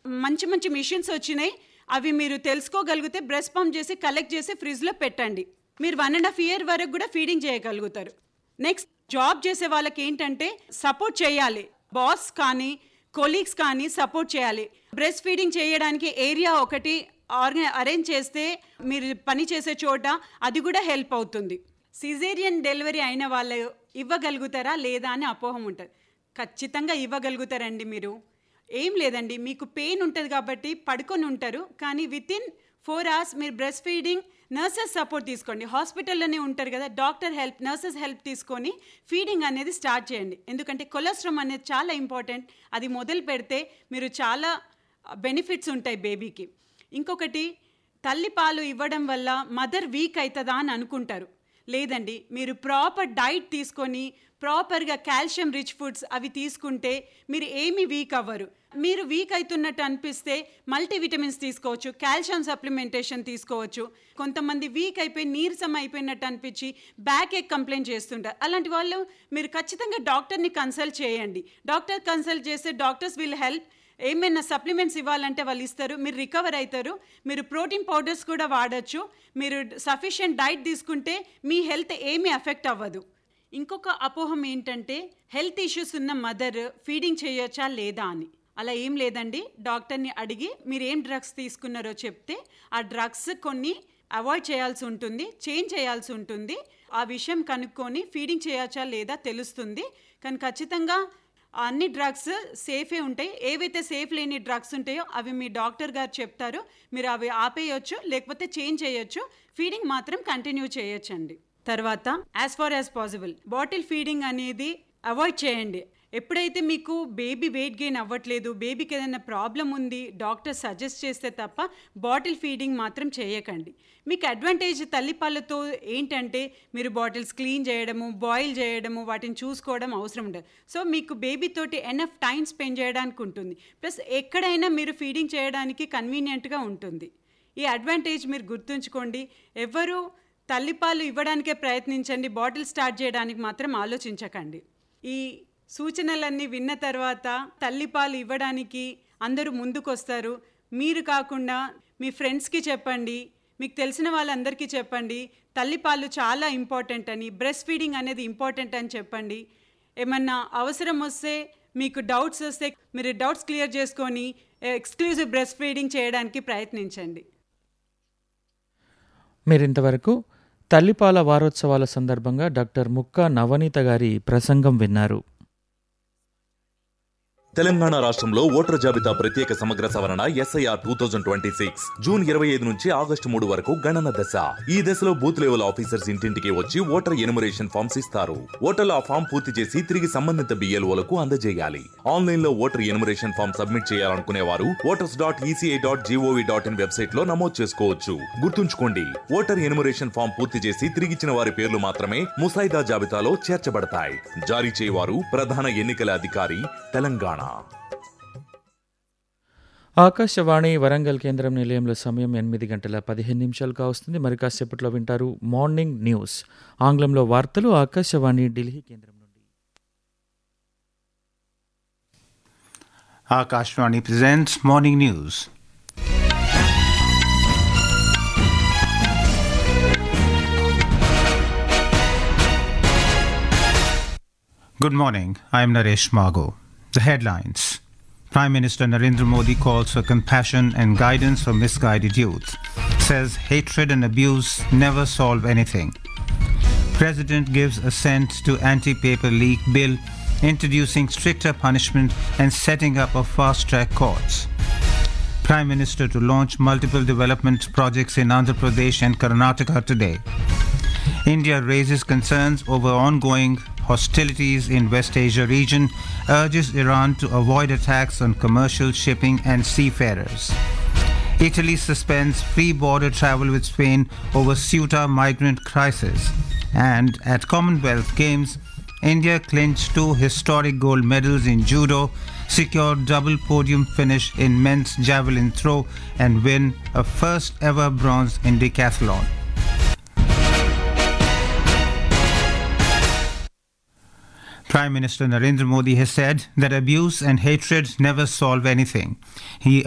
మంచి మంచి మిషన్స్ వచ్చినాయి అవి మీరు తెలుసుకోగలిగితే బ్రెస్ట్ పంప్ చేసి కలెక్ట్ చేసి ఫ్రిడ్జ్లో పెట్టండి మీరు వన్ అండ్ హాఫ్ ఇయర్ వరకు కూడా ఫీడింగ్ చేయగలుగుతారు నెక్స్ట్ జాబ్ చేసే వాళ్ళకి ఏంటంటే సపోర్ట్ చేయాలి బాస్ కానీ కొలీగ్స్ కానీ సపోర్ట్ చేయాలి బ్రెస్ట్ ఫీడింగ్ చేయడానికి ఏరియా ఒకటి ఆర్గ అరేంజ్ చేస్తే మీరు పని చేసే చోట అది కూడా హెల్ప్ అవుతుంది సిజేరియన్ డెలివరీ అయిన వాళ్ళు ఇవ్వగలుగుతారా లేదా అని అపోహం ఉంటుంది ఖచ్చితంగా ఇవ్వగలుగుతారండి మీరు ఏం లేదండి మీకు పెయిన్ ఉంటుంది కాబట్టి పడుకొని ఉంటారు కానీ విత్ ఇన్ ఫోర్ అవర్స్ మీరు బ్రెస్ట్ ఫీడింగ్ నర్సెస్ సపోర్ట్ తీసుకోండి హాస్పిటల్లోనే ఉంటారు కదా డాక్టర్ హెల్ప్ నర్సెస్ హెల్ప్ తీసుకొని ఫీడింగ్ అనేది స్టార్ట్ చేయండి ఎందుకంటే కొలెస్ట్రామ్ అనేది చాలా ఇంపార్టెంట్ అది మొదలు పెడితే మీరు చాలా బెనిఫిట్స్ ఉంటాయి బేబీకి ఇంకొకటి తల్లి పాలు ఇవ్వడం వల్ల మదర్ వీక్ అవుతుందా అని అనుకుంటారు లేదండి మీరు ప్రాపర్ డైట్ తీసుకొని ప్రాపర్గా కాల్షియం రిచ్ ఫుడ్స్ అవి తీసుకుంటే మీరు ఏమీ వీక్ అవ్వరు మీరు వీక్ అవుతున్నట్టు అనిపిస్తే మల్టీవిటమిన్స్ తీసుకోవచ్చు కాల్షియం సప్లిమెంటేషన్ తీసుకోవచ్చు కొంతమంది వీక్ అయిపోయి నీరసం అయిపోయినట్టు అనిపించి బ్యాక్ ఎక్ కంప్లైంట్ చేస్తుంటారు అలాంటి వాళ్ళు మీరు ఖచ్చితంగా డాక్టర్ని కన్సల్ట్ చేయండి డాక్టర్ కన్సల్ట్ చేస్తే డాక్టర్స్ విల్ హెల్ప్ ఏమైనా సప్లిమెంట్స్ ఇవ్వాలంటే వాళ్ళు ఇస్తారు మీరు రికవర్ అవుతారు మీరు ప్రోటీన్ పౌడర్స్ కూడా వాడచ్చు మీరు సఫిషియంట్ డైట్ తీసుకుంటే మీ హెల్త్ ఏమీ అఫెక్ట్ అవ్వదు ఇంకొక అపోహం ఏంటంటే హెల్త్ ఇష్యూస్ ఉన్న మదర్ ఫీడింగ్ చేయొచ్చా లేదా అని అలా ఏం లేదండి డాక్టర్ని అడిగి మీరు ఏం డ్రగ్స్ తీసుకున్నారో చెప్తే ఆ డ్రగ్స్ కొన్ని అవాయిడ్ చేయాల్సి ఉంటుంది చేంజ్ చేయాల్సి ఉంటుంది ఆ విషయం కనుక్కొని ఫీడింగ్ చేయొచ్చా లేదా తెలుస్తుంది కానీ ఖచ్చితంగా అన్ని డ్రగ్స్ సేఫే ఉంటాయి ఏవైతే సేఫ్ లేని డ్రగ్స్ ఉంటాయో అవి మీ డాక్టర్ గారు చెప్తారు మీరు అవి ఆపేయొచ్చు లేకపోతే చేంజ్ చేయొచ్చు ఫీడింగ్ మాత్రం కంటిన్యూ చేయొచ్చండి తర్వాత as far as possible bottle feeding అనేది అవాయిడ్ చేయండి ఎప్పుడైతే మీకు బేబీ వెయిట్ గెయిన్ అవ్వట్లేదు బేబీకి ఏదైనా ప్రాబ్లం ఉంది డాక్టర్ సజెస్ట్ చేస్తే తప్ప బాటిల్ ఫీడింగ్ మాత్రం చేయకండి మీకు అడ్వాంటేజ్ తల్లిపాలతో ఏంటంటే మీరు బాటిల్స్ క్లీన్ చేయడము బాయిల్ చేయడము వాటిని చూసుకోవడం అవసరం ఉండదు సో మీకు బేబీ తోటి ఎనఫ్ టైం స్పెండ్ చేయడానికి ఉంటుంది ప్లస్ ఎక్కడైనా మీరు ఫీడింగ్ చేయడానికి కన్వీనియంట్గా ఉంటుంది ఈ అడ్వాంటేజ్ మీరు గుర్తుంచుకోండి ఎవరు తల్లిపాలు ఇవ్వడానికే ప్రయత్నించండి బాటిల్ స్టార్ట్ చేయడానికి మాత్రం ఆలోచించకండి ఈ సూచనలన్నీ విన్న తర్వాత తల్లిపాలు ఇవ్వడానికి అందరూ ముందుకొస్తారు మీరు కాకుండా మీ ఫ్రెండ్స్కి చెప్పండి మీకు తెలిసిన వాళ్ళందరికీ చెప్పండి తల్లిపాలు చాలా ఇంపార్టెంట్ అని బ్రెస్ట్ ఫీడింగ్ అనేది ఇంపార్టెంట్ అని చెప్పండి ఏమన్నా అవసరం వస్తే మీకు డౌట్స్ వస్తే మీరు డౌట్స్ క్లియర్ చేసుకొని ఎక్స్క్లూజివ్ బ్రెస్ట్ ఫీడింగ్ చేయడానికి ప్రయత్నించండి మీరింతవరకు తల్లిపాల వారోత్సవాల సందర్భంగా డాక్టర్ ముక్కా నవనీత గారి ప్రసంగం విన్నారు తెలంగాణ రాష్ట్రంలో ఓటర్ జాబితా ప్రత్యేక సమగ్ర సవరణ SIR two thousand twenty six June ఇరవై ఐదు నుంచి ఆగస్టు మూడు వరకు గణన దశ ఈ దశలో బూత్ లెవెల్ ఆఫీసర్స్ ఇంటింటికి వచ్చి ఓటర్ ఎనుమరేషన్ ఫామ్స్ ఇస్తారు ఓటర్లు ఆ ఫామ్ పూర్తి చేసి తిరిగి సంబంధిత బిఎల్ఓలకు అందజేయాలి ఆన్లైన్ లో ఓటర్ ఎనుమరేషన్ ఫామ్ సబ్మిట్ చేయాలనుకునే వారు voters dot ECI dot GOV dot in website లో నమోదు చేసుకోవచ్చు గుర్తుంచుకోండి ఓటర్ ఎనుమరేషన్ ఫామ్ పూర్తి చేసి తిరిగిచ్చిన వారి పేర్లు మాత్రమే ముసాయిదా జాబితాలో చేర్చబడతాయి జారీ చేయవారు ప్రధాన ఎన్నికల అధికారి తెలంగాణ ఆకాశవాణి వరంగల్ కేంద్రం నిలయంలో సమయం ఎనిమిది గంటల పదిహేను నిమిషాలు కావస్తుంది మరి కాసేపట్లో వింటారు మార్నింగ్ న్యూస్ ఆంగ్లంలో వార్తలు ఆకాశవాణి ఢిల్లీ కేంద్రం నుండి Akashvani presents Morning News. Good morning. I am Naresh Mago. The headlines. Prime Minister Narendra Modi calls for compassion and guidance for misguided youth. Says hatred and abuse never solve anything. President gives assent to anti-paper leak bill introducing stricter punishment and setting up of fast-track courts. Prime Minister to launch multiple development projects in Andhra Pradesh and Karnataka today. India raises concerns over ongoing hostilities in West Asia region, urges Iran to avoid attacks on commercial shipping and seafarers. Italy suspends free border travel with Spain over Ceuta migrant crisis. And at Commonwealth Games, India clinched two historic gold medals in judo, secured double podium finish in men's javelin throw, and win a first ever bronze in decathlon. Prime Minister Narendra Modi has said that abuse and hatred never solve anything. He